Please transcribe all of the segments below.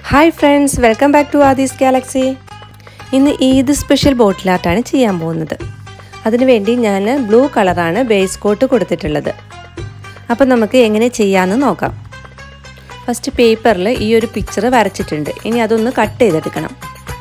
hi friends welcome back to Aadhi's galaxy ഇന്ന് Eid special ബോട്ടിൽ ആർട്ടാണ് ചെയ്യാൻ പോകുന്നത് അതിനുവേണ്ടി ഞാൻ ബ്ലൂ കളറാണ് ബേസ് കോട്ട് കൊടുത്തിട്ടുള്ളത് അപ്പോൾ നമുക്ക് എങ്ങനെ ചെയ്യാമെന്ന് നോക്കാം ഫസ്റ്റ് പേപ്പറിൽ ഈ ഒരു പിക്ചർ വരച്ചിട്ടുണ്ട് ഇനി അതൊന്ന് കട്ട് ചെയ്തെടുക്കണം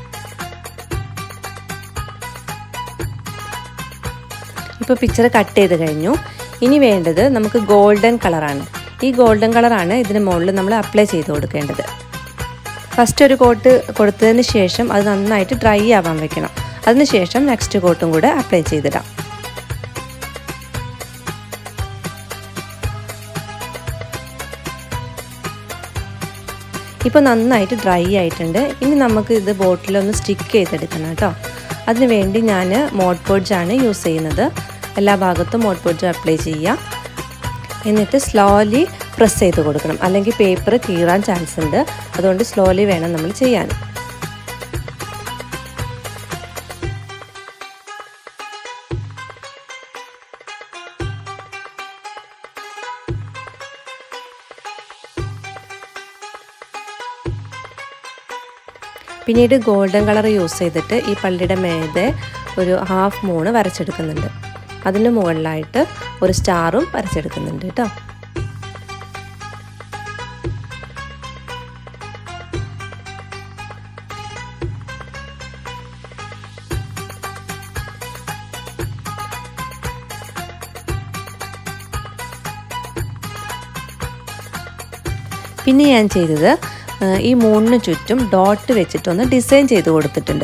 ഇപ്പോൾ പിക്ചർ കട്ട് ചെയ്ത് കഴിഞ്ഞു ഇനി വേണ്ടത് നമുക്ക് ഗോൾഡൻ കളറാണ് ഈ ഗോൾഡൻ കളറാണ് ഇതിന് മുകളിൽ നമ്മൾ അപ്ലൈ ചെയ്ത് കൊടുക്കേണ്ടത് ഫസ്റ്റ് ഒരു കോട്ട് കൊടുത്തതിന് ശേഷം അത് നന്നായിട്ട് ഡ്രൈ ആവാൻ വെക്കണം അതിനുശേഷം നെക്സ്റ്റ് കോട്ടും കൂടെ അപ്ലൈ ചെയ്തിടാം ഇപ്പോൾ നന്നായിട്ട് ഡ്രൈ ആയിട്ടുണ്ട് ഇനി നമുക്ക് ഇത് ബോട്ടിലൊന്ന് സ്റ്റിക്ക് ചെയ്തെടുക്കണം കേട്ടോ അതിന് വേണ്ടി ഞാൻ മോഡ് പോഡ്ജാണ് യൂസ് ചെയ്യുന്നത് എല്ലാ ഭാഗത്തും മോഡ് പോഡ്ജ് അപ്ലൈ ചെയ്യുക എന്നിട്ട് സ്ലോലി പ്രസ് ചെയ്ത് കൊടുക്കണം അല്ലെങ്കിൽ പേപ്പർ കീറാൻ ചാൻസ് ഉണ്ട് അതുകൊണ്ട് സ്ലോലി വേണം നമ്മൾ ചെയ്യാൻ പിന്നീട് ഗോൾഡൻ കളർ യൂസ് ചെയ്തിട്ട് ഈ പള്ളിയുടെ മേതെ ഒരു ഹാഫ് മൂണ് വരച്ചെടുക്കുന്നുണ്ട് അതിന് മുകളിലായിട്ട് ഒരു സ്റ്റാറും വരച്ചെടുക്കുന്നുണ്ട് കേട്ടോ പിന്നെ ഞാൻ ചെയ്തത് ഈ മൂന്നിന് ചുറ്റും ഡോട്ട് വെച്ചിട്ടൊന്ന് ഡിസൈൻ ചെയ്ത് കൊടുത്തിട്ടുണ്ട്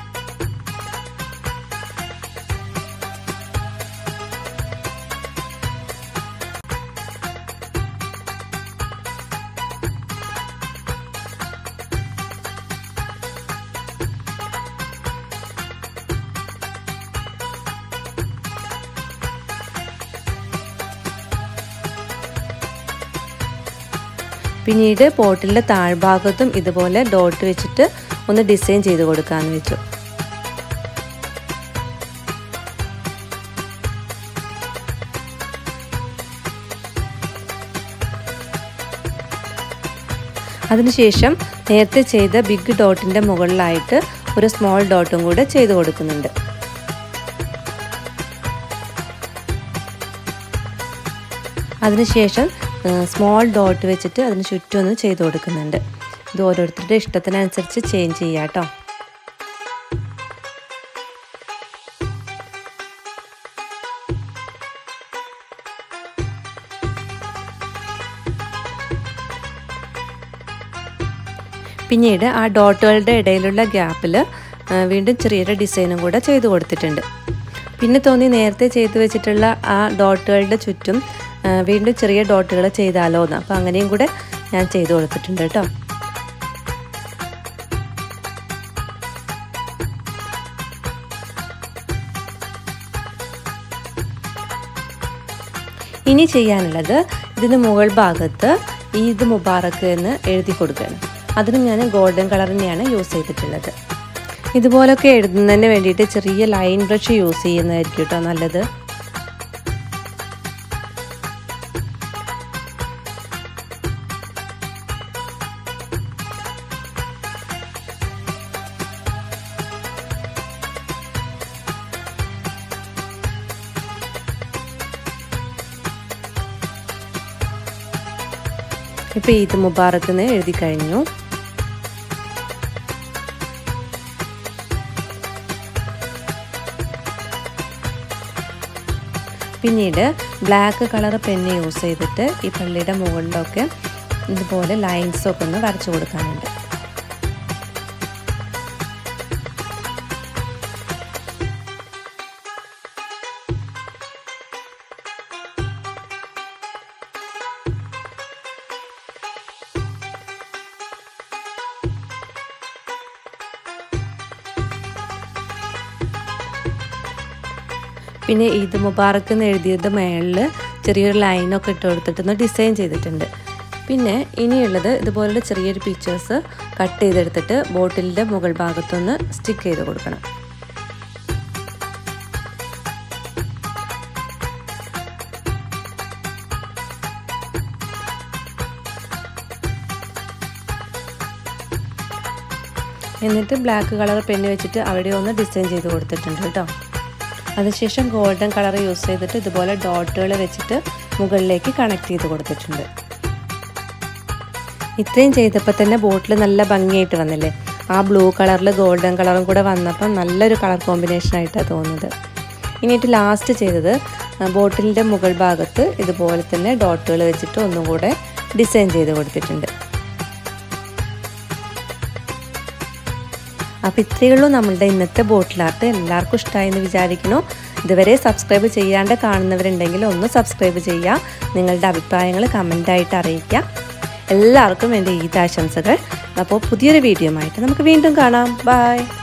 പിന്നീട് പോട്ടിൻ്റെ താഴ്ഭാഗത്തും ഇതുപോലെ ഡോട്ട് വെച്ചിട്ട് ഒന്ന് ഡിസൈൻ ചെയ്ത് കൊടുക്കാമെന്ന് വെച്ചു അതിനുശേഷം നേരത്തെ ചെയ്ത ബിഗ് ഡോട്ടിൻ്റെ മുകളിലായിട്ട് ഒരു സ്മോൾ ഡോട്ടും കൂടെ ചെയ്ത് കൊടുക്കുന്നുണ്ട് അതിനുശേഷം സ്മോൾ ഡോട്ട് വെച്ചിട്ട് അതിന് ചുറ്റും ഒന്ന് ചെയ്ത് കൊടുക്കുന്നുണ്ട് ഇത് ഓരോരുത്തരുടെ ഇഷ്ടത്തിനനുസരിച്ച് ചേഞ്ച് ചെയ്യാം കേട്ടോ പിന്നീട് ആ ഡോട്ടുകളുടെ ഇടയിലുള്ള ഗ്യാപ്പിൽ വീണ്ടും ചെറിയൊരു ഡിസൈനും കൂടെ ചെയ്ത് കൊടുത്തിട്ടുണ്ട് പിന്നെ തോന്നി നേരത്തെ ചെയ്തു വെച്ചിട്ടുള്ള ആ ഡോട്ടുകളുടെ ചുറ്റും വീണ്ടും ചെറിയ ഡോട്ടുകൾ ചെയ്താലോ എന്ന് അപ്പോൾ അങ്ങനെയും കൂടെ ഞാൻ ചെയ്തു കൊടുത്തിട്ടുണ്ട് കേട്ടോ ഇനി ചെയ്യാനുള്ളത് ഇതിന് മുകൾ ഭാഗത്ത് ഈദ് മുബാറക്ക് എന്ന് എഴുതി കൊടുക്കുകയാണ് അതിന് ഞാൻ ഗോൾഡൻ കളർ തന്നെയാണ് യൂസ് ചെയ്തിട്ടുള്ളത് ഇതുപോലൊക്കെ എഴുതുന്നതിന് വേണ്ടിയിട്ട് ചെറിയ ലൈൻ ബ്രഷ് യൂസ് ചെയ്യുന്നതായിരിക്കും കേട്ടോ നല്ലത് ഇപ്പോൾ ഈദ് മുബാറക്ക് എന്ന് എഴുതി കഴിഞ്ഞു പിന്നീട് ബ്ലാക്ക് കളർ പെന്ന് യൂസ് ചെയ്തിട്ട് ഈ പള്ളിയുടെ മുകളിലൊക്കെ ഇതുപോലെ ലൈൻസൊക്കെ ഒന്ന് വരച്ചു കൊടുക്കാനുണ്ട് പിന്നെ ഈദ് മുബാറക്ക് എന്ന് എഴുതിയത് മേളിൽ ചെറിയൊരു ലൈനൊക്കെ ഇട്ട് കൊടുത്തിട്ടൊന്ന് ഡിസൈൻ ചെയ്തിട്ടുണ്ട് പിന്നെ ഇനിയുള്ളത് ഇതുപോലുള്ള ചെറിയൊരു പിക്ചേഴ്സ് കട്ട് ചെയ്തെടുത്തിട്ട് ബോട്ടിലിൻ്റെ മുകൾ ഭാഗത്തൊന്ന് സ്റ്റിക്ക് ചെയ്ത് കൊടുക്കണം എന്നിട്ട് ബ്ലാക്ക് കളർ പെന്ന് വെച്ചിട്ട് അവിടെ ഒന്ന് ഡിസൈൻ ചെയ്ത് കൊടുത്തിട്ടുണ്ട് കേട്ടോ അതിനുശേഷം ഗോൾഡൻ കളർ യൂസ് ചെയ്തിട്ട് ഇതുപോലെ ഡോട്ടുകൾ വെച്ചിട്ട് മുകളിലേക്ക് കണക്ട് ചെയ്ത് കൊടുത്തിട്ടുണ്ട് ഇത്രയും ചെയ്തപ്പോൾ തന്നെ ബോട്ടിൽ നല്ല ഭംഗിയായിട്ട് വന്നില്ലേ ആ ബ്ലൂ കളറിൽ ഗോൾഡൻ കളറും കൂടെ വന്നപ്പം നല്ലൊരു കളർ കോമ്പിനേഷൻ ആയിട്ടാണ് തോന്നുന്നത് ഇനിയിട്ട് ലാസ്റ്റ് ചെയ്തത് ബോട്ടിലിൻ്റെ മുകൾ ഭാഗത്ത് ഇതുപോലെ തന്നെ ഡോട്ടുകൾ വെച്ചിട്ട് ഒന്നും കൂടെ ഡിസൈൻ ചെയ്ത് കൊടുത്തിട്ടുണ്ട് അപ്പോൾ ഇത്രയേ ഉള്ളൂ നമ്മളുടെ ഇന്നത്തെ ബോട്ടിൽ ആർട്ട് എല്ലാവർക്കും ഇഷ്ടമായി എന്ന് വിചാരിക്കുന്നു ഇതുവരെ സബ്സ്ക്രൈബ് ചെയ്യാണ്ട് കാണുന്നവരുണ്ടെങ്കിൽ ഒന്ന് സബ്സ്ക്രൈബ് ചെയ്യുക നിങ്ങളുടെ അഭിപ്രായങ്ങൾ കമൻ്റായിട്ട് അറിയിക്കുക എല്ലാവർക്കും എൻ്റെ ഈദാശംസകൾ അപ്പോൾ പുതിയൊരു വീഡിയോ ആയിട്ട് നമുക്ക് വീണ്ടും കാണാം ബൈ